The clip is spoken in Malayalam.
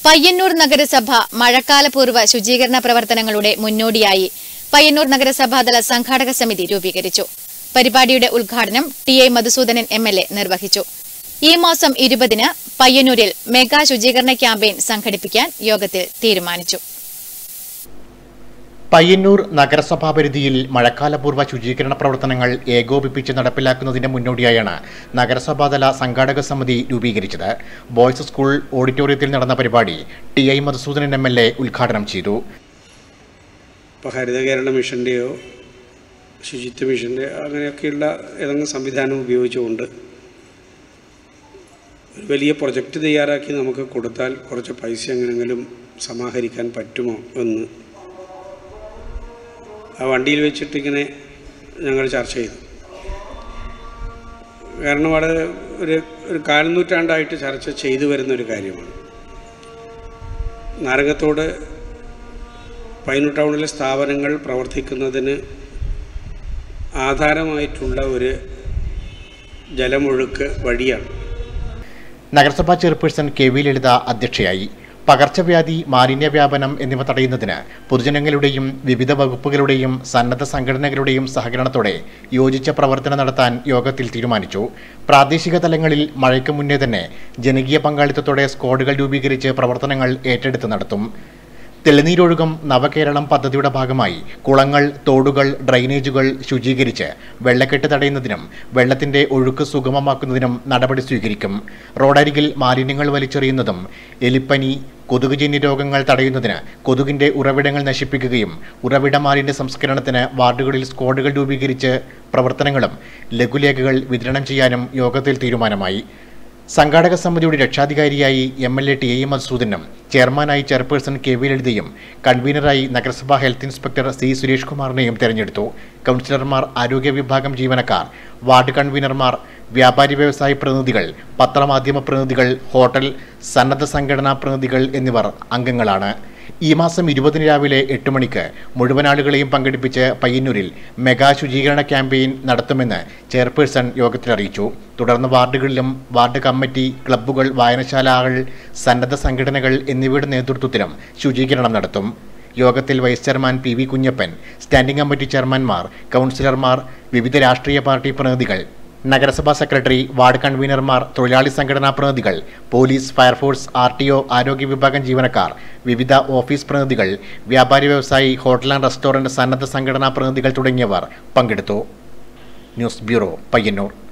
പയ്യന്നൂർ നഗരസഭ മഴക്കാലപൂർവ്വ ശുചീകരണ പ്രവർത്തനങ്ങളുടെ മുന്നോടിയായി പയ്യന്നൂർ നഗരസഭാതല സംഘാടക സമിതി രൂപീകരിച്ചു പരിപാടിയുടെ ഉദ്ഘാടനം T A Madhusoodanan M L A നിർവഹിച്ചു ഈ മാസം ഇരുപതിന് പയ്യന്നൂരിൽ മെഗാ ശുചീകരണ ക്യാമ്പയിൻ സംഘടിപ്പിക്കാൻ യോഗത്തിൽ തീരുമാനിച്ചു പയ്യന്നൂർ നഗരസഭാ പരിധിയിൽ മഴക്കാലപൂർവ്വ ശുചീകരണ പ്രവർത്തനങ്ങൾ ഏകോപിപ്പിച്ച് നടപ്പിലാക്കുന്നതിന് മുന്നോടിയായാണ് നഗരസഭാതല സംഘാടക സമിതി രൂപീകരിച്ചത് ബോയ്സ് സ്കൂൾ ഓഡിറ്റോറിയത്തിൽ നടന്ന പരിപാടി T I Madhusoodanan M L A ഉദ്ഘാടനം ചെയ്തു ഇപ്പോൾ ഹരിത കേരള മിഷൻ്റെയോ ശുചിത്വ മിഷൻ്റെ അങ്ങനെയൊക്കെയുള്ള ഏതെങ്കിലും സംവിധാനം ഉപയോഗിച്ചുകൊണ്ട് ഒരു വലിയ പ്രൊജക്റ്റ് തയ്യാറാക്കി നമുക്ക് കൊടുത്താൽ കുറച്ച് പൈസ എങ്ങനെയെങ്കിലും സമാഹരിക്കാൻ പറ്റുമോ എന്ന് ആ വണ്ടിയിൽ വെച്ചിട്ടിങ്ങനെ ഞങ്ങൾ ചർച്ച ചെയ്തു കാരണം വളരെ ഒരു ഒരു കാൽനൂറ്റാണ്ടായിട്ട് ചർച്ച ചെയ്തു വരുന്ന ഒരു കാര്യമാണ് നാരകത്തോട് പൈനൂർ ടൗണിലെ സ്ഥാപനങ്ങൾ പ്രവർത്തിക്കുന്നതിന് ആധാരമായിട്ടുള്ള ഒരു ജലമൊഴുക്ക് വഴിയാണ് നഗരസഭാ ചെയർപേഴ്സൺ കെ വി ലളിത അധ്യക്ഷയായി പകർച്ചവ്യാധി മാലിന്യ വ്യാപനം എന്നിവ തടയുന്നതിന് പൊതുജനങ്ങളുടെയും വിവിധ വകുപ്പുകളുടെയും സന്നദ്ധ സംഘടനകളുടെയും സഹകരണത്തോടെ യോജിച്ച പ്രവർത്തനം നടത്താൻ യോഗത്തിൽ തീരുമാനിച്ചു പ്രാദേശിക തലങ്ങളിൽ മഴയ്ക്ക് മുന്നേ തന്നെ ജനകീയ പങ്കാളിത്തത്തോടെ സ്ക്വാഡുകൾ രൂപീകരിച്ച് പ്രവർത്തനങ്ങൾ ഏറ്റെടുത്ത് നടത്തും തെളിനീരൊഴുകം നവകേരളം പദ്ധതിയുടെ ഭാഗമായി കുളങ്ങൾ തോടുകൾ ഡ്രൈനേജുകൾ ശുചീകരിച്ച് വെള്ളക്കെട്ട് തടയുന്നതിനും വെള്ളത്തിന്റെ ഒഴുക്ക് സുഗമമാക്കുന്നതിനും നടപടി സ്വീകരിക്കും റോഡരികിൽ മാലിന്യങ്ങൾ വലിച്ചെറിയുന്നതും എലിപ്പനി കൊതുകുജന്യ രോഗങ്ങൾ തടയുന്നതിന് കൊതുകിന്റെ ഉറവിടങ്ങൾ നശിപ്പിക്കുകയും ഉറവിട മാലിന്യ സംസ്കരണത്തിന് വാർഡുകളിൽ സ്ക്വാഡുകൾ രൂപീകരിച്ച് പ്രവർത്തനങ്ങളും ലഘുലേഖകൾ വിതരണം ചെയ്യാനും യോഗത്തിൽ തീരുമാനമായി സംഘാടക സമിതിയുടെ രക്ഷാധികാരിയായി M L A T A മധുസൂദനും ചെയർമാനായി ചെയർപേഴ്സൺ കെ വി ലളിതയും കൺവീനറായി നഗരസഭാ ഹെൽത്ത് ഇൻസ്പെക്ടർ സി സുരേഷ് കുമാറിനെയും തെരഞ്ഞെടുത്തു കൗൺസിലർമാർ ആരോഗ്യ വിഭാഗം ജീവനക്കാർ വാർഡ് കൺവീനർമാർ വ്യാപാരി വ്യവസായ പ്രതിനിധികൾ പത്രമാധ്യമ പ്രതിനിധികൾ ഹോട്ടൽ സന്നദ്ധ സംഘടനാ പ്രതിനിധികൾ എന്നിവർ അംഗങ്ങളാണ് ഈ മാസം ഇരുപതിന് രാവിലെ എട്ട് മണിക്ക് മുഴുവൻ ആളുകളെയും പങ്കെടുപ്പിച്ച് പയ്യന്നൂരിൽ മെഗാ ശുചീകരണ ക്യാമ്പയിൻ നടത്തുമെന്ന് ചെയർപേഴ്സൺ യോഗത്തിൽ അറിയിച്ചു തുടർന്ന് വാർഡുകളിലും വാർഡ് കമ്മിറ്റി ക്ലബ്ബുകൾ വായനശാലകൾ സന്നദ്ധ സംഘടനകൾ എന്നിവയുടെ നേതൃത്വത്തിലും ശുചീകരണം നടത്തും യോഗത്തിൽ vice chairman P V Kunhappan standing committee ചെയർമാൻമാർ കൗൺസിലർമാർ വിവിധ രാഷ്ട്രീയ പാർട്ടി പ്രതിനിധികൾ നഗരസഭാ സെക്രട്ടറി വാർഡ് കൺവീനർമാർ തൊഴിലാളി സംഘടനാ പ്രതിനിധികൾ police fire force R T O ആരോഗ്യ വിഭാഗം ജീവനക്കാർ വിവിധ ഓഫീസ് പ്രതിനിധികൾ വ്യാപാരി വ്യവസായി ഹോട്ടൽ ആൻഡ് റെസ്റ്റോറന്റ് സന്നദ്ധ സംഘടനാ പ്രതിനിധികൾ തുടങ്ങിയവർ പങ്കെടുത്തു ന്യൂസ് ബ്യൂറോ പയ്യന്നൂർ